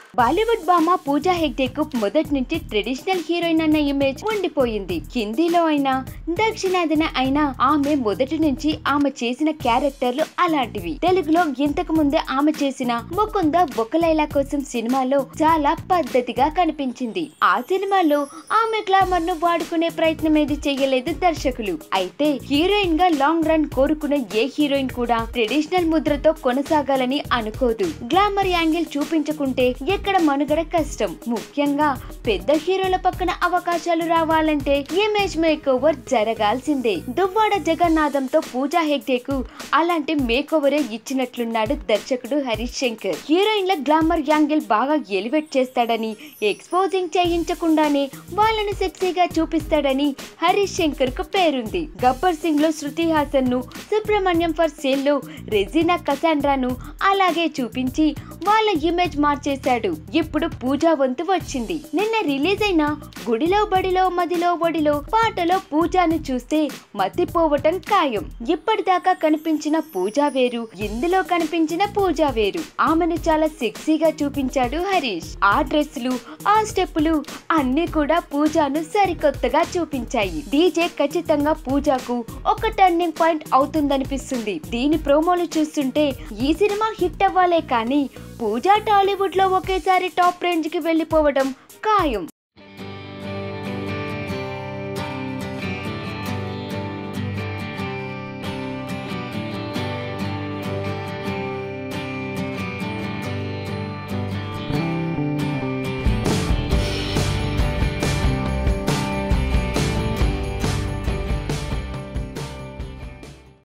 బాలీవుడ్ భామ పూజా హెగ్డేకు మొదటి నుంచి ట్రెడిషనల్ హీరోయిన్ అన్న ఇమేజ్ ఉండిపోయింది హిందీలో అయినా దక్షిణాదిన అయినా ఆమె మొదటి నుంచి ఆమె చేసిన క్యారెక్టర్లు అలాంటివి తెలుగులో ఇంతకు ముందే ఆమె చేసిన ముకుంద ఒక లైలా కోసం సినిమాలో చాలా పద్ధతిగా కనిపించింది ఆ సినిమాలో ఆమె గ్లామర్ ను వాడుకునే ప్రయత్నం ఏది చెయ్యలేదు దర్శకులు అయితే హీరోయిన్ గా లాంగ్ రన్ కోరుకున్న ఏ హీరోయిన్ కూడా ట్రెడిషనల్ ముద్రతో కొనసాగాలని అనుకోదు గ్లామర్ యాంగిల్ చూపించుకుంటే ఎక్కడ మనుగడ కష్టం ముఖ్యంగా పెద్ద హీరోల పక్కన అవకాశాలు రావాలంటే ఇమేజ్ మేక్ ఓవర్ జరగాల్సిందే దువ్వాడ జగన్నాథంతో పూజా హెగ్డేకు అలాంటి మేక్ ఓవరే ఇచ్చినట్లున్నాడు దర్శకుడు హరీష్ శంకర్ హీరోయిన్ల గ్లామర్ యాంగిల్ బాగా ఎలివేట్ చేస్తాడని ఎక్స్పోజింగ్ చేయించకుండానే వాళ్ళని సెక్సీగా చూపిస్తాడని హరీష్ శంకర్ కు పేరుంది గబ్బర్ సింగ్ లో శృతి హాసన్ ను సుబ్రహ్మణ్యం ఫర్ సేల్ లో రెజినా కసాండ్రాను అలాగే చూపించి వాళ్ళ ఇమేజ్ మార్చేశాడు ఇప్పుడు పూజా వంతు వచ్చింది నిన్న రిలీజ్ అయిన గుడిలో బడిలో మదిలో ఒడిలో పాటలో పూజాను చూస్తే మతిపోవటం ఖాయం ఇప్పటిదాకా కనిపించిన పూజా వేరు ఇందులో కనిపించిన పూజా వేరు ఆమెను చాలా సెక్సీగా చూపించాడు హరీష్ ఆ డ్రెస్సులు ఆ స్టెప్పులు అన్ని కూడా పూజాను సరికొత్తగా చూపించాయి డీజే ఖచ్చితంగా పూజాకు ఒక టర్నింగ్ పాయింట్ అవుతుందనిపిస్తుంది దీని ప్రోమోలు చూస్తుంటే ఈ సినిమా హిట్ అవ్వాలే కానీ పూజా టాలీవుడ్ లో ఒకేసారి టాప్ రేంజ్ కి వెళ్ళిపోవడం ఖాయం